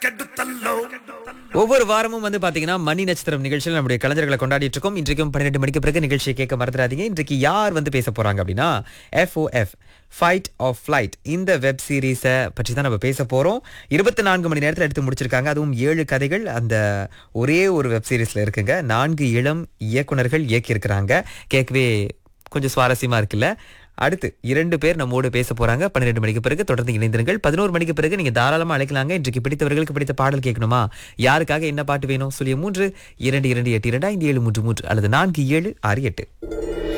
கெடுத்தல்லோ ஒவ்வொரு வாரமும் வந்து பாத்தீங்கன்னா மணி நட்சத்திரம் நிகழ்ச்சியில் நம்முடைய கலைஞர்களை கொண்டாடிட்டு இருக்கோம் இன்றைக்கும் பன்னிரெண்டு மணிக்கு பிறகு நிகழ்ச்சியை கேட்க மறந்துடாதீங்க இன்றைக்கு யார் வந்து பேச போறாங்க அப்படின்னா எஃப்ஓஎஃப் ஃபைட் ஆஃப் ஃபிளைட் இந்த வெப் சீரிஸை பற்றி தான் நம்ம பேச போறோம் இருபத்தி நான்கு மணி நேரத்தில் எடுத்து முடிச்சிருக்காங்க அதுவும் ஏழு கதைகள் அந்த ஒரே ஒரு வெப் சீரிஸ்ல இருக்குங்க நான்கு இளம் இயக்குனர்கள் இயக்கியிருக்கிறாங்க கேட்கவே கொஞ்சம் சுவாரஸ்யமா இருக்குல்ல அடுத்து இரண்டு பேர் நம்மோடு பேச போறாங்க பன்னிரெண்டு மணிக்கு பிறகு தொடர்ந்து இணைந்திருங்கள் பதினோரு மணிக்கு பிறகு நீங்க தாராளமா அழைக்கலாங்க இன்றைக்கு பிடித்தவர்களுக்கு பிடித்த பாடல் கேட்கணுமா யாருக்காக என்ன பாட்டு வேணும் சொல்லிய மூன்று இரண்டு இரண்டு எட்டு இரண்டு ஐந்து ஏழு மூன்று மூன்று அல்லது நான்கு ஏழு ஆறு எட்டு